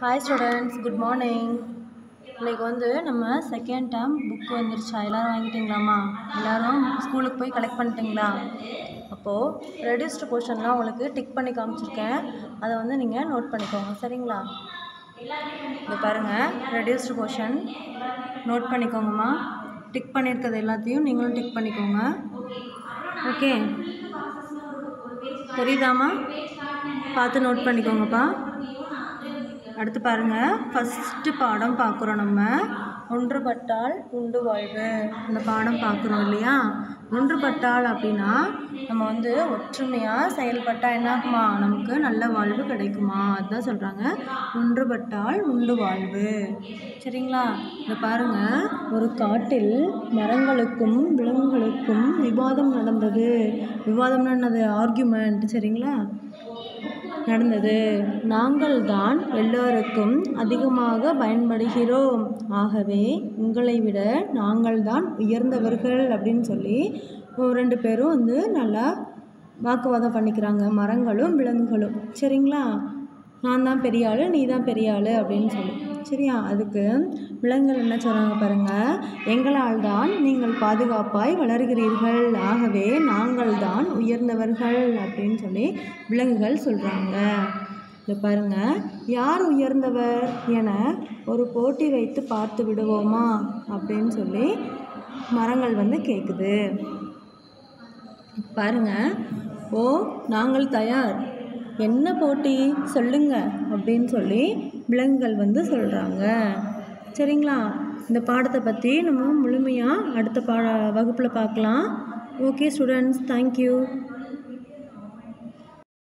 hi students good morning இன்னைக்கு வந்து நம்ம செகண்ட் டேர்ம் புக் வந்துருச்சா எல்லோரும் வாங்கிட்டீங்களாம்மா எல்லோரும் ஸ்கூலுக்கு போய் கலெக்ட் பண்ணிட்டீங்களா அப்போது ரெடியூஸ்டு போர்ஷன்லாம் உங்களுக்கு டிக் பண்ணி காமிச்சிருக்கேன் அதை வந்து நீங்கள் நோட் பண்ணிக்கோங்க சரிங்களா இங்கே பாருங்கள் ரெடியூஸ்டு போர்ஷன் நோட் பண்ணிக்கோங்கம்மா டிக் பண்ணியிருக்கிறது எல்லாத்தையும் நீங்களும் டிக் பண்ணிக்கோங்க ஓகே புரியுதாம்மா பார்த்து நோட் பண்ணிக்கோங்கப்பா அடுத்து பாருங்கள் ஃபஸ்ட்டு பாடம் பார்க்குறோம் நம்ம ஒன்றுபட்டால் உண்டு வாழ்வு இந்த பாடம் பார்க்குறோம் இல்லையா ஒன்றுபட்டால் அப்படின்னா நம்ம வந்து ஒற்றுமையாக செயல்பட்டால் என்ன ஆகுமா நமக்கு நல்ல வாழ்வு கிடைக்குமா அதுதான் சொல்கிறாங்க ஒன்றுபட்டால் உண்டு வாழ்வு சரிங்களா இதை பாருங்கள் ஒரு காட்டில் மரங்களுக்கும் விலங்குகளுக்கும் விவாதம் நடந்தது விவாதம்னா என்னது ஆர்கியூமெண்ட் சரிங்களா நடந்தது நாங்கள் தான் எல்லோருக்கும் அதிகமாக பயன்படுகிறோம் ஆகவே உங்களை விட நாங்கள் தான் உயர்ந்தவர்கள் அப்படின்னு சொல்லி ரெண்டு பேரும் வந்து நல்லா வாக்குவாதம் பண்ணிக்கிறாங்க மரங்களும் விலங்குகளும் சரிங்களா நான் தான் பெரிய ஆள் நீ தான் பெரிய ஆள் அப்படின்னு சொல்லி சரியா அதுக்கு விலங்குகள் என்ன சொல்கிறாங்க பாருங்கள் எங்களால் தான் நீங்கள் பாதுகாப்பாய் வளர்கிறீர்கள் ஆகவே நாங்கள் தான் உயர்ந்தவர்கள் அப்படின்னு சொல்லி விலங்குகள் சொல்கிறாங்க இதை பாருங்கள் யார் உயர்ந்தவர் என ஒரு போட்டி வைத்து பார்த்து விடுவோமா அப்படின்னு சொல்லி மரங்கள் வந்து கேட்குது பாருங்க ஓ நாங்கள் தயார் என்ன போட்டி சொல்லுங்க அப்படின்னு சொல்லி விலங்குகள் வந்து சொல்கிறாங்க சரிங்களா இந்த பாடத்தை பற்றி நம்ம முழுமையாக அடுத்த பாட வகுப்பில் பார்க்கலாம் ஓகே ஸ்டூடெண்ட்ஸ் தேங்க்யூ